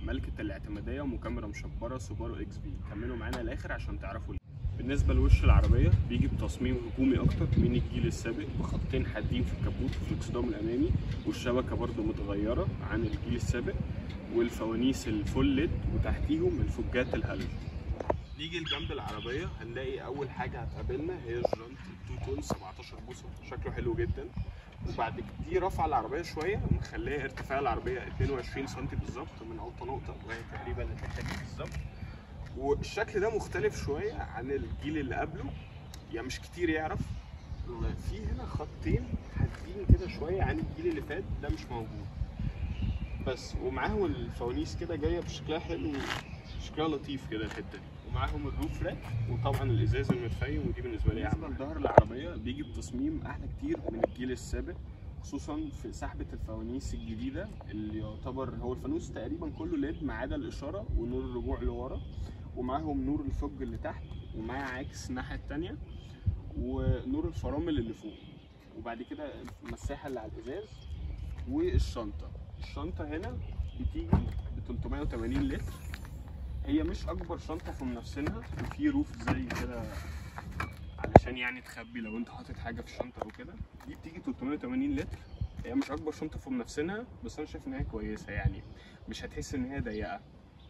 ملكه الاعتماديه وكاميرا مشبره سوبارو اكس في كملوا معانا الاخر عشان تعرفوا ليه. بالنسبه لوش العربيه بيجي بتصميم هجومي اكتر من الجيل السابق بخطين حادين في الكبوت وفي الاكسدام الامامي والشبكه برضو متغيره عن الجيل السابق والفوانيس الفول ليد وتحتيهم الفوجات الهالوجين نيجي لجنب العربية هنلاقي أول حاجة هتقابلنا هي الجرانت 2 تون 17 بوصة شكله حلو جدا وبعد كده دي رفع العربية شوية مخليه ارتفاع العربية 22 سم بالظبط من أوطى نقطة وهي تقريبا الحتة دي بالظبط والشكل ده مختلف شوية عن الجيل اللي قبله يعني مش كتير يعرف في هنا خطين حادين كده شوية عن الجيل اللي فات ده مش موجود بس ومعاهم الفوانيس كده جاية بشكلها حلو شكلها لطيف كده الحتة دي ومعاهم الروف راك وطبعا الازاز المتفيم ودي بالنسبه لي بالنسبه لظهر العربيه بيجي بتصميم احلى كتير من الجيل السابق خصوصا في سحبه الفوانيس الجديده اللي يعتبر هو الفانوس تقريبا كله ليد ما عدا الاشاره ونور الرجوع لورا ومعاهم نور الفوج اللي تحت ومعاه عاكس الناحيه التانية ونور الفرامل اللي فوق وبعد كده المساحه اللي على الازاز والشنطه الشنطه هنا بتيجي ب 380 لتر هي مش اكبر شنطه في منافسينها وفي روف زي كده علشان يعني تخبي لو انت حاطط حاجه في الشنطه او كده دي بتيجي 380 لتر هي مش اكبر شنطه في منافسينها بس انا شايف ان هي كويسه يعني مش هتحس ان هي ضيقه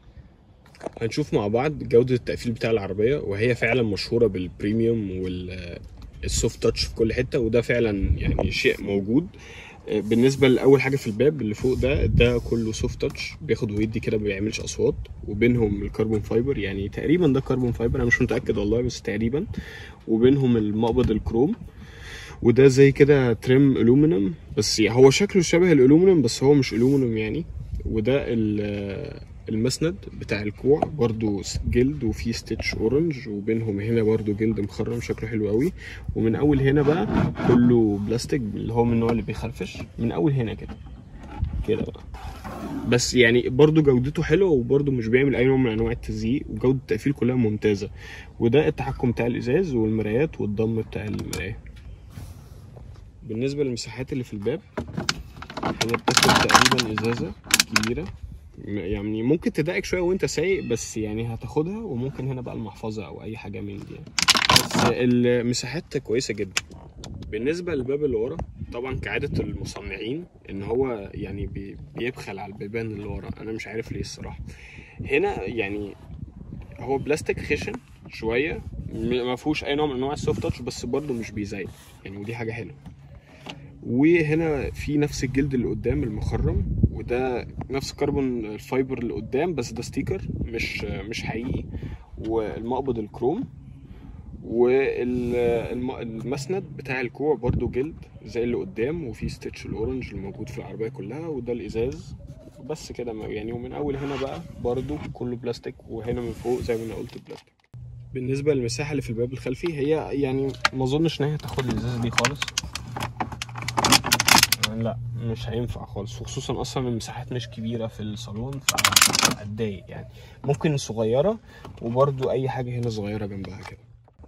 هنشوف مع بعض جودة التقفيل بتاع العربية وهي فعلا مشهورة بالبريميوم والسوفت تاتش في كل حتة وده فعلا يعني شيء موجود بالنسبه لاول حاجه في الباب اللي فوق ده ده كله سوفت تاتش بياخد ويدي كده ما بيعملش اصوات وبينهم الكربون فايبر يعني تقريبا ده كربون فايبر انا مش متاكد والله بس تقريبا وبينهم المقبض الكروم وده زي كده تريم الومنيوم بس يعني هو شكله شبه الالومنيوم بس هو مش الومنيوم يعني وده المسند بتاع الكوع برضو جلد وفيه ستيتش اورنج وبينهم هنا برضو جلد مخرم شكله حلو قوي ومن اول هنا بقى كله بلاستيك اللي هو من النوع اللي بيخرفش من اول هنا كده كده بقى بس يعني برضو جودته حلوه وبرضو مش بيعمل اي نوع من انواع التزييق وجوده التقفيل كلها ممتازه وده التحكم بتاع الازاز والمرايات والضم بتاع المرايه بالنسبه للمساحات اللي في الباب هي بتاخد تقريبا ازازه كبيره يعني ممكن تضايقك شويه وانت سايق بس يعني هتاخدها وممكن هنا بقى المحفظه او اي حاجه من دي يعني. بس المساحات كويسه جدا بالنسبه للباب اللي ورا طبعا كعاده المصنعين ان هو يعني بيبخل على البيبان اللي ورا انا مش عارف ليه الصراحه هنا يعني هو بلاستيك خشن شويه ما فيهوش اي نوع من انواع السوفت تاتش بس برضه مش بيزيق يعني ودي حاجه حلوه وهنا في نفس الجلد اللي قدام المخرم وده نفس كربون الفايبر اللي قدام بس ده ستيكر مش مش حقيقي والمقبض الكروم والمسند بتاع الكوع برضو جلد زي اللي قدام وفي ستيتش الاورنج الموجود في العربيه كلها وده الازاز بس كده يعني ومن اول هنا بقى برضو كله بلاستيك وهنا من فوق زي ما انا قلت بلاستيك بالنسبه للمساحه اللي في الباب الخلفي هي يعني ما اظنش ان هي تاخد الازازه دي خالص لا مش هينفع خالص وخصوصا اصلا المساحات مش كبيره في الصالون فهتضايق يعني ممكن صغيره وبرده اي حاجه هنا صغيره جنبها كده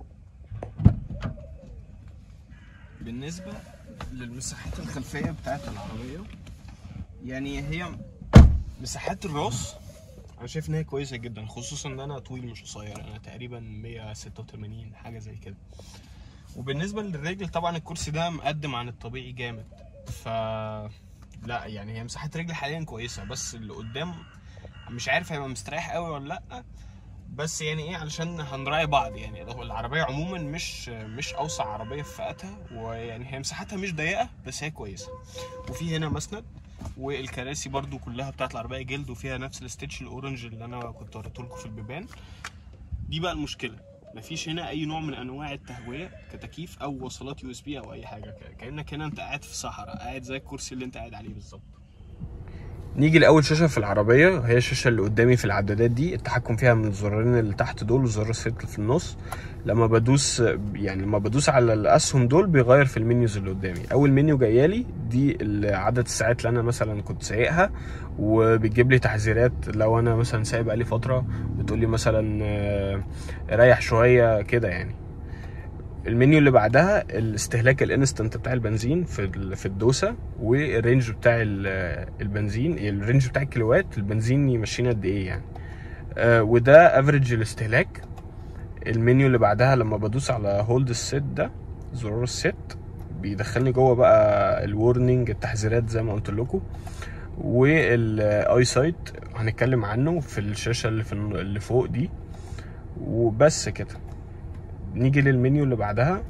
بالنسبه للمساحات الخلفيه بتاعت العربيه يعني هي مساحات الراس انا شايف ان هي كويسه جدا خصوصا ان انا طويل مش قصير انا تقريبا 186 حاجه زي كده وبالنسبه للرجل طبعا الكرسي ده مقدم عن الطبيعي جامد ف لا يعني هي مساحه رجلي حاليا كويسه بس اللي قدام مش عارف هيبقى مستريح قوي ولا لا بس يعني ايه علشان هنراعي بعض يعني العربيه عموما مش مش اوسع عربيه في فئتها ويعني هي مساحتها مش ضيقه بس هي كويسه وفي هنا مسند والكراسي برضو كلها بتاعت العربيه جلد وفيها نفس الستيتش الاورنج اللي انا كنت وريته لكم في البيبان دي بقى المشكله مفيش هنا اي نوع من انواع التهويه كتكييف او وصلات يو اس بي او اي حاجه كانك هنا انت قاعد في صحراء قاعد زي الكرسي اللي انت قاعد عليه بالظبط نيجي لاول شاشه في العربيه هي الشاشه اللي قدامي في العدادات دي التحكم فيها من الزرارين اللي تحت دول وزرار السلك في النص لما بدوس يعني لما بدوس على الاسهم دول بيغير في المنيوز اللي قدامي اول منيو جايالي دي عدد الساعات اللي انا مثلا كنت سايقها وبتجيب لي تحذيرات لو انا مثلا سايق بقالي فتره بتقول لي مثلا ريح شويه كده يعني المنيو اللي بعدها الاستهلاك الانستنت بتاع البنزين في ال- في الدوسه والرينج بتاع ال- البنزين الرينج بتاع الكيلوات البنزين يمشينا قد ايه يعني آه، وده افريج الاستهلاك المنيو اللي بعدها لما بدوس على هولد السيت ده زرار السيت بيدخلني جوه بقى الورنينج التحذيرات زي ما قلت لكم والاي سايت هنتكلم عنه في الشاشه اللي في الن- اللي فوق دي وبس كده نيجي للمنيو اللي بعدها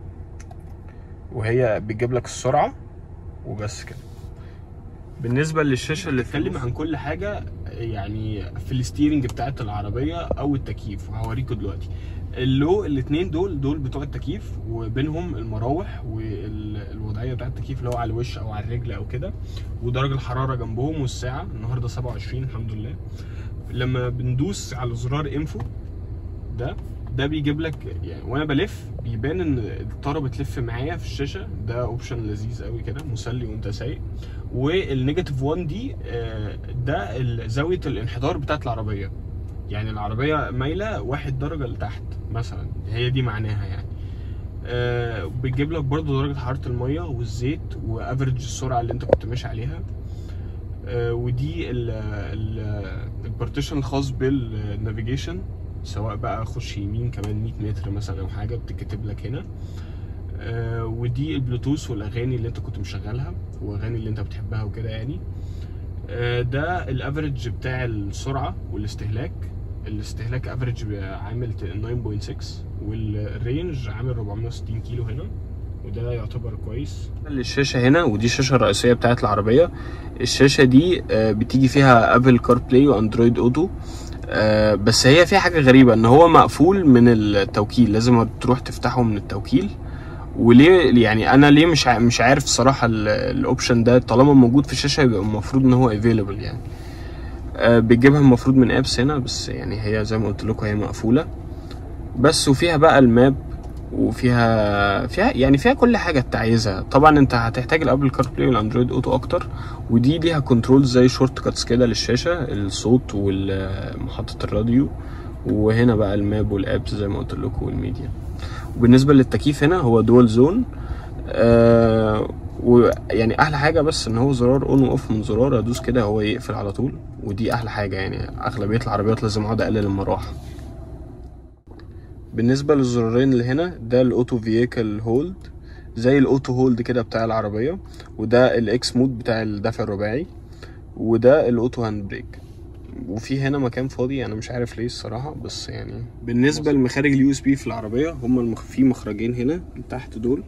وهي بتجيب لك السرعه وبس كده بالنسبه للشاشه اللي بتتكلم عن كل حاجه يعني في الستيرنج بتاعت العربيه او التكييف وهوريكم دلوقتي اللو الاثنين دول دول بتوع التكييف وبينهم المراوح والوضعيه بتاعت التكييف اللي هو على الوش او على الرجل او كده ودرجه الحراره جنبهم والساعه النهارده 27 الحمد لله لما بندوس على زرار انفو ده ده بيجيب لك يعني وانا بلف بيبان ان الطاره بتلف معايا في الشاشه ده اوبشن لذيذ قوي كده مسلي وانت سايق والنيجاتيف 1 دي آه، ده ال- زاويه الانحدار بتاعت العربيه يعني العربيه مايله واحد درجه لتحت مثلا هي دي معناها يعني آه، بتجيب لك برضو درجه حراره الميه والزيت وافرج السرعه اللي انت كنت ماشي عليها آه، ودي البارتيشن الخاص بالنافيجيشن سواء بقى خش يمين كمان 100 متر مثلا او حاجه بتتكتب لك هنا آه، ودي البلوتوث والاغاني اللي انت كنت مشغلها واغاني اللي انت بتحبها وكده يعني آه، ده الافرج بتاع السرعه والاستهلاك الاستهلاك افريج عامل 9.6 والرينج عامل 460 كيلو هنا وده يعتبر كويس الشاشه هنا ودي الشاشه الرئيسيه بتاعت العربيه الشاشه دي آه، بتيجي فيها ابل كار بلاي واندرويد اوتو آه، بس هي فيها حاجه غريبه ان هو مقفول من التوكيل لازم تروح تفتحه من التوكيل وليه يعني انا ليه مش ع- مش عارف الصراحه ال- الاوبشن ده طالما موجود في الشاشه يبقى المفروض ان هو افيلبل يعني آه، بتجيبها المفروض من ابس هنا بس يعني هي زي ما قلت لكم هي مقفوله بس وفيها بقى الماب وفيها فيها يعني فيها كل حاجه انت عايزها طبعا انت هتحتاج الابل كار بلاي والاندرويد اوتو اكتر ودي ليها كنترول زي شورت كاتس كده للشاشه الصوت ومحطه الراديو وهنا بقى الماب والابس زي ما قلت لكم والميديا وبالنسبه للتكييف هنا هو دول زون آه ويعني احلى حاجه بس ان هو زرار اون واوف من زرار ادوس كده هو يقفل على طول ودي احلى حاجه يعني اغلبيه العربيات لازم اقعد اقلل المروحه بالنسبه للزرارين اللي هنا ده الاوتو فييكل هولد زي الاوتو هولد كده بتاع العربيه وده الاكس مود بتاع الدفع الرباعي وده الاوتو هاند بريك وفي هنا مكان فاضي انا مش عارف ليه الصراحه بس يعني بالنسبه لمخارج اليو اس بي في العربيه هما المخ... في مخرجين هنا من تحت دول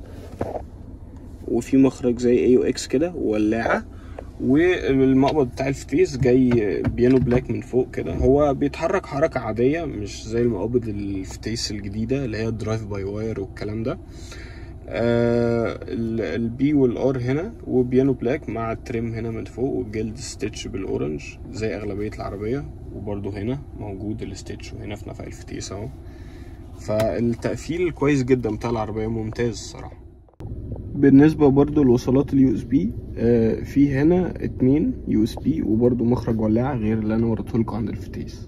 وفي مخرج زي اي او اكس كده وولاعه والمقبض بتاع الفتيس جاي بيانو بلاك من فوق كده هو بيتحرك حركة عادية مش زي المقابض الفتيس الجديدة اللي هي الدرايف باي واير والكلام ده آه البي والار هنا وبيانو بلاك مع التريم هنا من فوق والجلد ستيتش بالاورنج زي اغلبية العربية وبرضو هنا موجود الستيتش وهنا في نفق الفتيس اهو فالتقفيل كويس جدا بتاع العربية ممتاز الصراحة بالنسبة برضو لوصلات اليو اس بي في هنا اتنين يو اس بي وبرضو مخرج ولاعة غير اللي انا وريته لكم عند الفتيس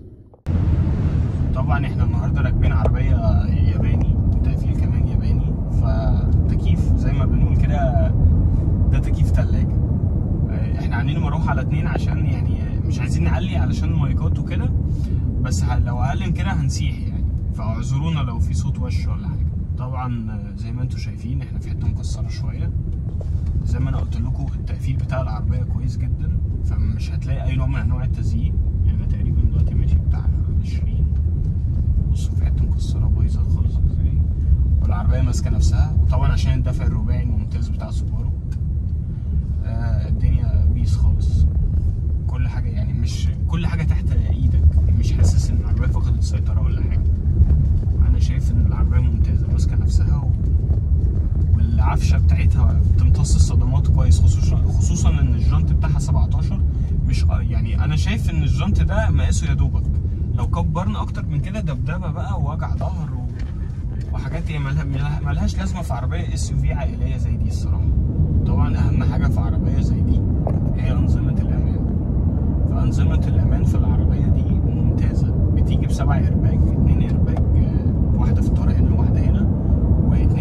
طبعا احنا النهارده راكبين عربية ياباني تقفيل كمان ياباني فتكييف زي ما بنقول كده ده تكييف تلاجة آه، احنا عاملين مروحة على اتنين عشان يعني مش عايزين نعلي علشان المايكات وكده بس ه- لو اقل من كده هنسيح يعني فاعذرونا لو في صوت وش ولا حاجة طبعا آه، زي ما انتم شايفين احنا في حته مكسره شويه زي ما انا قلت لكم التقفيل بتاع العربيه كويس جدا فمش هتلاقي اي نوع من انواع التزيين يعني انا تقريبا دلوقتي ماشي بتاع 20 بصوا في حته مكسره بايظه خالص ازاي والعربيه ماسكه نفسها وطبعا عشان الدفع الرباعي الممتاز بتاع سوبارو آه الدنيا بيس خالص كل حاجه يعني مش كل حاجه تحت ايدك مش حاسس ان العربيه فقدت السيطره ولا حاجه انا شايف ان العربيه ممتازه ماسكه نفسها و... والعفشه بتاعتها بتمتص الصدمات كويس خصوصا خصوصا ان الجنط بتاعها 17 مش يعني انا شايف ان الجنط ده مقاسه يا دوبك لو كبرنا اكتر من كده دبدبه بقى ووجع ظهر و... وحاجات هي ملها... ملها... ملهاش لازمه في عربيه اس يو في عائليه زي دي الصراحه طبعا اهم حاجه في عربيه زي دي هي انظمه الامان فانظمه الامان في العربيه دي ممتازه بتيجي بسبع ايرباج اتنين ايرباج آه، واحده في الطاره هنا وواحده هنا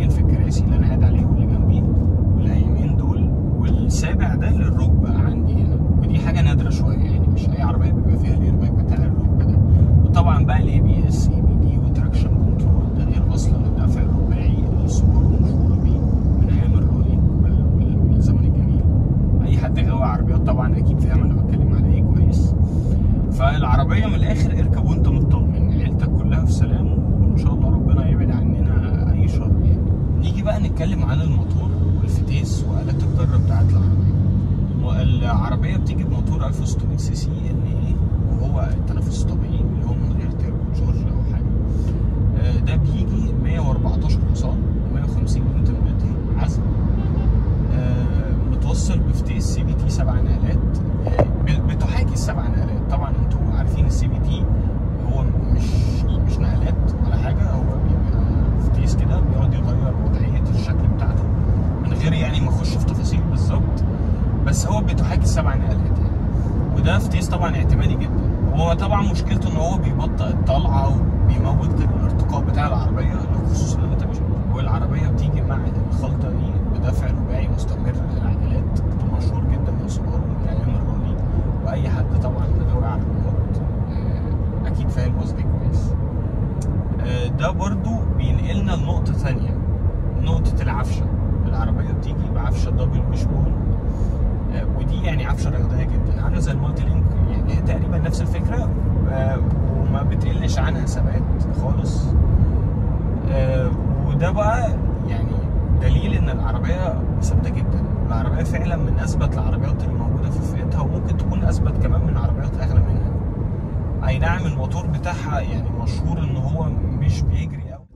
هنتكلم عن الموتور والفتيس وآلات الجرة بتاعت العربية العربية بتيجي بموتور 1600 سي سي ان ايه وهو التنفس الطبيعي اللي هو من غير تيربو تشارج او حاجة آه، ده بيجي 114 حصان و150 نيوتن متر عزم آه، متوصل بفتيس سي بي تي سبع نقلات آه، ب- بتحاكي السبع نقلات طبعا انتوا عارفين السي بي تي هو مش مش نقلات ولا حاجه هو بيبقى فتيس كده بيقعد يغير وضعيه الشكل بتاعته من غير يعني ما اخش في تفاصيل بالظبط بس هو بتحاكي السبع نقلات يعني وده فتيس طبعا اعتمادي جدا هو طبعا مشكلته ان هو بيبطئ الطلعه وبيموت الارتقاء بتاع العربيه خصوصا ان انت مش والعربيه بتيجي مع الخلطه دي بدفع رباعي مستمر للعجلات مشهور جدا من سوبرو من ايام الرالي واي حد طبعا غاوي عربيات آه، اكيد فاهم قصدي كويس آه، ده برضو بينقلنا لنقطه ثانيه نقطه العفشه العربيه بتيجي بعفشه دبل مش بون آه، ودي يعني عفشه رياضيه جدا عامله زي المالتي لينك يعني هي تقريبا نفس الفكره آه، وما بتقلش عنها ثبات خالص آه، وده بقى يعني دليل ان العربيه ثابته جدا العربيه فعلا من اثبت العربيات اللي موجوده في فئتها وممكن تكون اثبت كمان من عربيات اغلى منها اي نعم الموتور بتاعها يعني مشهور ان هو مش بيجري قوي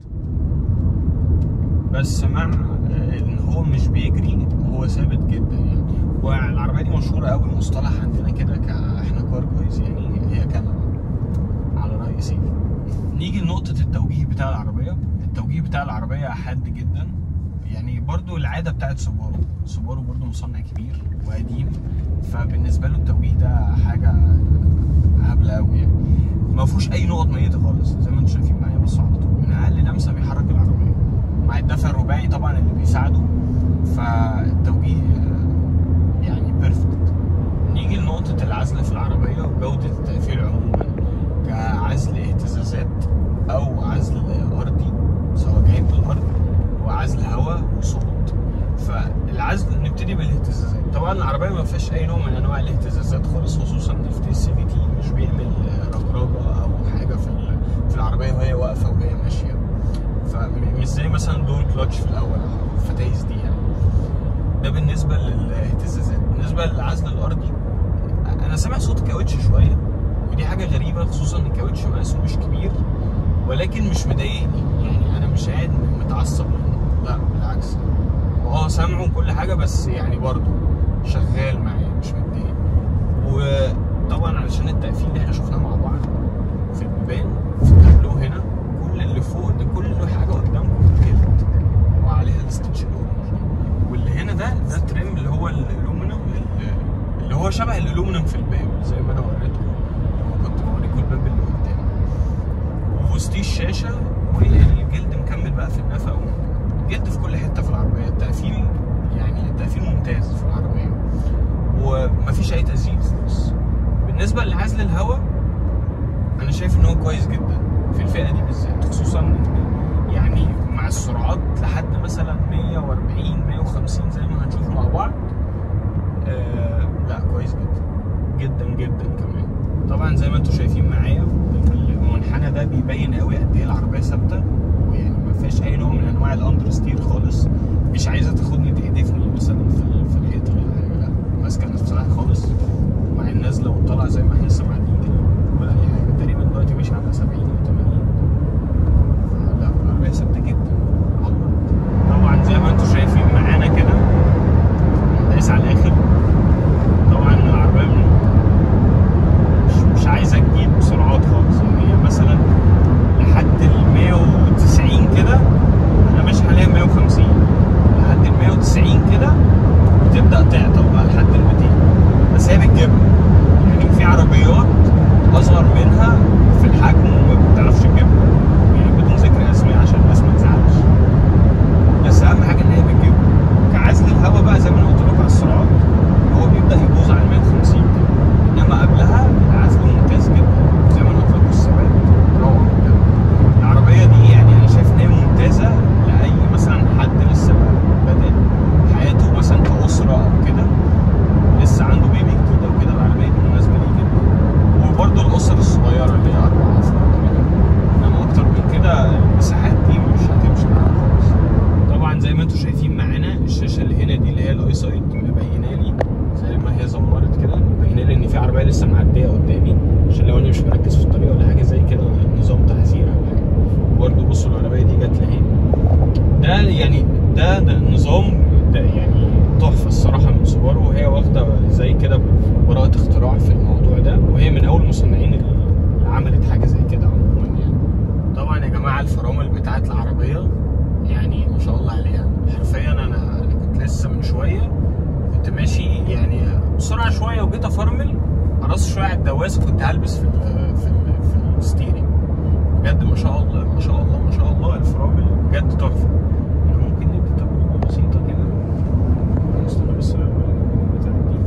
بس مع آه، ان هو مش بيجري هو ثابت جدا يعني والعربيه دي مشهوره قوي مصطلح عندنا كده ك احنا كار جويز يعني هي كنبه على راي سيدي نيجي لنقطة التوجيه بتاع العربية التوجيه بتاع العربية حاد جدا يعني برضو العادة بتاعت سوبارو سوبارو برضو مصنع كبير وقديم فبالنسبة له التوجيه ده حاجة هبلة قوي يعني ما فيهوش أي نقط ميتة خالص زي ما انتم شايفين معايا بصوا على طول من أقل لمسة بيحرك العربية مع الدفع الرباعي طبعا اللي بيساعده فالتوجيه آه، يعني بيرفكت نيجي لنقطة العزل في العربية وجودة التقفيل عموما كعزل اهتزازات أو عزل أرضي سواء جاي من الأرض وعزل هواء وصوت فالعزل نبتدي بالاهتزازات طبعا العربية ما فيهاش أي نوع من أنواع الاهتزازات خالص خصوصا إن الفتيس سي في تي مش بيعمل رجرجة أو حاجة في ال- في العربية وهي واقفة وهي ماشية فمش زي مثلا دور كلاتش في الأول أو الفتايس دي يعني ده بالنسبه للاهتزازات بالنسبه للعزل الارضي انا سامع صوت الكاوتش شويه ودي حاجه غريبه خصوصا ان الكاوتش مقاسه مش كبير ولكن مش مضايقني يعني انا مش قاعد متعصب منه لا بالعكس واه سامعه وكل حاجه بس يعني برضه شغال معايا مش متضايق وطبعا علشان التقفيل اللي احنا شفناه مع بعض في البيبان في التابلو هنا كل اللي فوق ده كل حاجه قدامكم جلد وعليها الستitch الاورنج واللي هنا ده ده تريم اللي هو الالومنيوم اللي هو شبه الالومنيوم في الباب زي ما انا وريتكم لما كنت بوريكم الباب اللي قدام ووسطيه الشاشه والجلد مكمل بقى في النفق الجلد في كل حته في العربيه التقفيل يعني التقفيل ممتاز في العربيه ومفيش اي تزييت خالص بالنسبه لعزل الهواء انا شايف ان هو كويس جدا في الفئه دي بالذات خصوصا إن يعني مع السرعات لحد مثلا 140 150 زي ما هنشوف مع بعض آه لا كويس جدا جدا جدا كمان طبعا زي ما انتم شايفين معايا المنحنى ده بيبين قوي قد ايه العربيه ثابته ويعني ما فيهاش اي نوع من انواع الاندر ستير خالص مش عايزه تاخدني تهدفني مثلا في ال- في الحيط ولا حاجه لا ماسكه نفسها خالص مع النازله والطلعه زي ما احنا لسه معديين كده ولا اي حاجه تقريبا دلوقتي ماشي على 70 او 80 لا العربيه ثابته جدا على الارض طبعا زي ما انتم شايفين معانا كده دايس على الاخر طبعا العربيه من- مش مش عايزه تجيب سرعات خالص يعني هي مثلا لحد ال 190 جماعه الفرامل بتاعت العربيه يعني ما شاء الله عليها حرفيا انا أنا كنت لسه من شويه كنت ماشي يعني بسرعه شويه وجيت افرمل قرصت شويه على الدواسه كنت هلبس في ال في ال في الستيرنج بجد ما شاء الله ما شاء الله ما شاء الله الفرامل بجد تحفه يعني ممكن ندي تجربه بسيطه كده استنى بس بتاعتي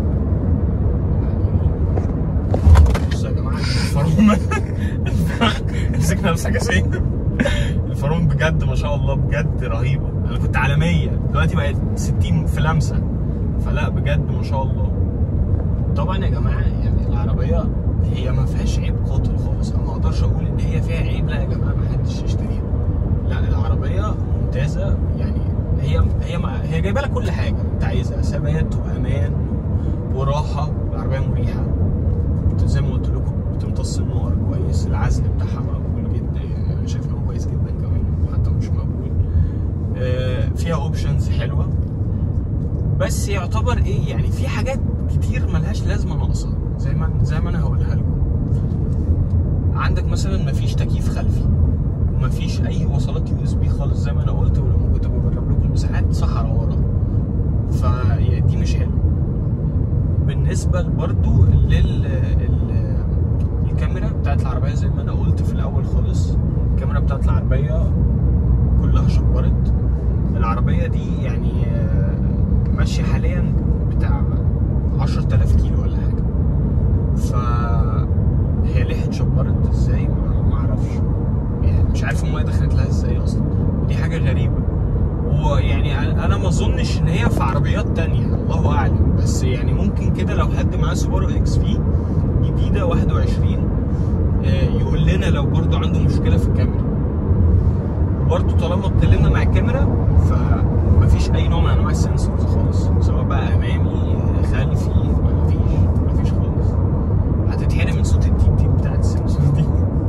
بصوا يا جماعه الفرامل مسكنا نفسك يا الفرامل بجد ما شاء الله بجد رهيبه انا كنت على 100 دلوقتي بقت 60 في لمسه فلا بجد ما شاء الله طبعا يا جماعه يعني العربيه هي ما فيهاش عيب قاتل خالص انا ما اقدرش اقول ان هي فيها عيب لا يا جماعه ما حدش يشتريها لا العربيه ممتازه يعني هي هي ما هي جايبه لك كل حاجه انت عايزها ثبات وامان وراحه العربيه مريحه زي ما قلت لكم بتمتص النار كويس العزل بتاعها مقبول جدا يعني انا شايف ان هو كويس جدا كمان حتى مش مقبول آه، فيها اوبشنز حلوه بس يعتبر ايه يعني في حاجات كتير ملهاش لازمه ناقصه زي ما زي ما انا هقولها لكم عندك مثلا مفيش تكييف خلفي ومفيش اي وصلات يو اس بي خالص زي ما انا قلت ولما كنت بجرب لكم المساحات صحراء ورا فدي مش حلوه بالنسبه برضو لل ال- الكاميرا بتاعت العربيه زي ما انا قلت في الاول خالص الكاميرا بتاعت العربيه كلها شبرت العربيه دي يعني آه، ماشيه حاليا بتاع 10000 كيلو ولا حاجه ف هي ليه اتشبرت ازاي ما ما اعرفش يعني مش عارف الميه دخلت لها ازاي اصلا ودي حاجه غريبه ويعني انا أنا ما اظنش ان هي في عربيات تانية الله اعلم بس يعني ممكن كده لو حد معاه سوبارو اكس في جديده 21 آه، يقول لنا لو برضو عنده مشكله في الكاميرا وبرضو طالما اتكلمنا مع الكاميرا فمفيش اي نوع من انواع السنسورز خالص سواء بقى امامي خلفي مفيش مفيش خالص هتتحرم من صوت التيب تيب بتاعت السنسور دي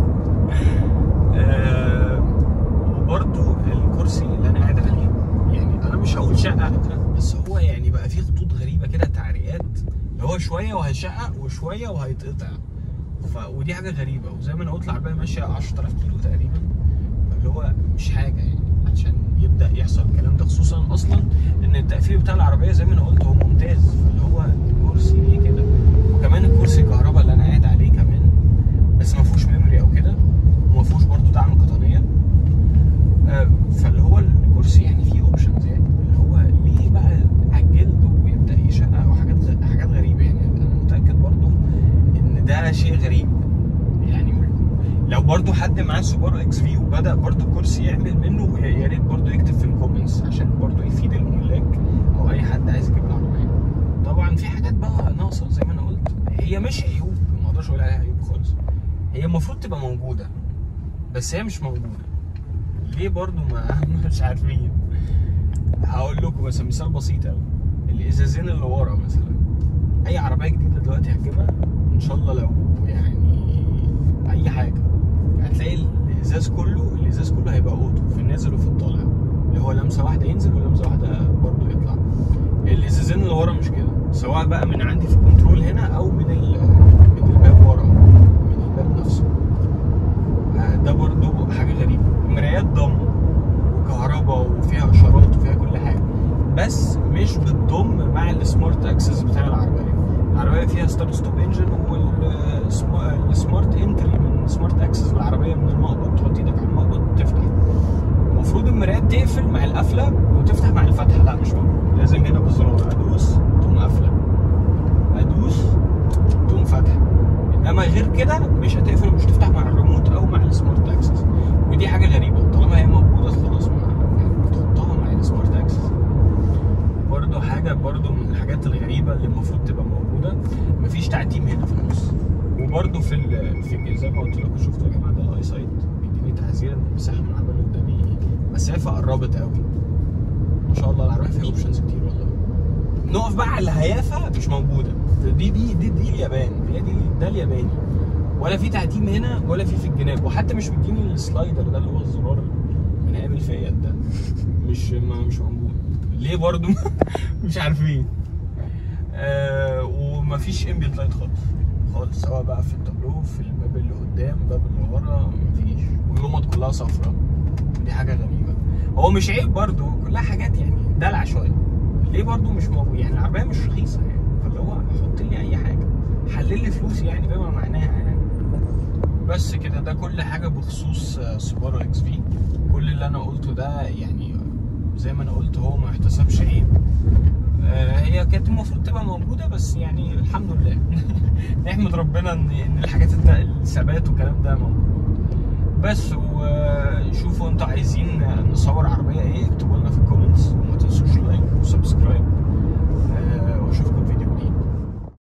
آه، وبرضو الكرسي اللي انا قاعد عليه يعني انا مش هقول شقه بس هو يعني بقى فيه خطوط غريبه كده تعريقات اللي هو شويه وهيشقق وشويه وهيتقطع ف... ودي حاجه غريبه وزي ما انا قلت العربيه ماشيه 10000 كيلو تقريبا اللي هو مش حاجه يعني عشان يبدا يحصل الكلام ده خصوصا اصلا ان التقفيل بتاع العربيه زي ما انا قلت هو ممتاز فاللي هو الكرسي ليه كده وكمان الكرسي كهرباء اللي انا قاعد عليه كمان بس ما فيهوش ميموري او كده وما فيهوش برضه دعم قطنيه آه، فاللي هو الكرسي يعني فيه اوبشنز يعني اللي هو ليه بقى على الجلد ويبدا يشقق وحاجات غ- حاجات غريبه يعني انا متاكد برضه ان ده شيء غريب يعني لو برضه حد معاه سوبارو اكس في وبدا برضه الكرسي يعمل منه يا يا ريت برضه يكتب في الكومنتس عشان برضه يفيد الملاك او اي حد عايز يجيب العربيه طبعا في حاجات بقى ناقصه زي ما انا قلت هي مش عيوب ما اقدرش اقول عليها عيوب خالص هي المفروض تبقى موجوده بس هي مش موجوده ليه برضو ما مش عارفين هقول لكم بس مثال بسيط قوي الازازين اللي ورا مثلا اي عربيه جديده دلوقتي هتجيبها ان شاء الله لو يعني اي حاجه هتلاقي الازاز كله الازاز كله هيبقى اوتو في النازل وفي الطالع اللي هو لمسه واحده ينزل ولمسه واحده برضو يطلع الازازين اللي ورا مش كده سواء بقى من عندي في الكنترول هنا او من ال- من الباب ورا من الباب نفسه آه، ده برضو حاجه غريبه المرايات ضم وكهرباء وفيها اشارات وفيها كل حاجه بس مش بتضم مع السمارت اكسس بتاع العربيه العربيه فيها ستارت ستوب انجن والسمارت انتري من سمارت اكسس العربيه من المقبض تحط ايدك على المقبض تفتح المفروض المرايات تقفل مع القفله وتفتح مع الفتحه لا مش موجود لازم هنا بالزرار ادوس تقوم قافله ادوس تقوم فاتحه انما غير كده مش هتقفل ومش تفتح مع الريموت او مع السمارت اكسس ودي حاجه غريبه طالما هي موجوده خلاص ما يعني تحطها مع السمارت اكسس برضه حاجه برضه من الحاجات الغريبه اللي المفروض تبقى موجوده مفيش تعتيم هنا في النص وبرضه في ال... في زي ما قلت لكم شفتوا يا جماعه ده الاي سايت بيديني تحذير ان المساحه من العربيه اللي قدامي مسافه قربت قوي ما شاء الله العربيه فيها اوبشنز كتير والله نقف بقى على الهيافه مش موجوده دي دي دي, دي اليابان هي دي ده الياباني ولا في تعتيم هنا ولا في في الجناب وحتى مش مديني السلايدر ده اللي هو الزرار من ايام الفيات ده مش ما مش موجود ليه برضو مش عارفين آه ومفيش امبيانت لايت خالص خالص سواء بقى في التابلو في الباب اللي قدام باب اللي ورا مفيش اللمط كلها صفراء دي حاجه غريبه هو مش عيب برضو كلها حاجات يعني دلع شويه ليه برضو مش موجود يعني العربيه مش رخيصه يعني فاللي هو حط لي اي حاجه حلل لي فلوسي يعني بما معناها يعني بس كده ده كل حاجه بخصوص آه، سوبارو اكس في كل اللي انا قلته ده يعني زي ما انا قلت هو ما يحتسبش عيب آه، هي كانت المفروض تبقى موجوده بس يعني الحمد لله نحمد ربنا ان ان الحاجات الت- الثبات والكلام ده موجود بس وشوفوا انتوا عايزين نصور عربيه ايه اكتبوا لنا في الكومنتس وما تنسوش لايك وسبسكرايب آه، واشوفكم في فيديو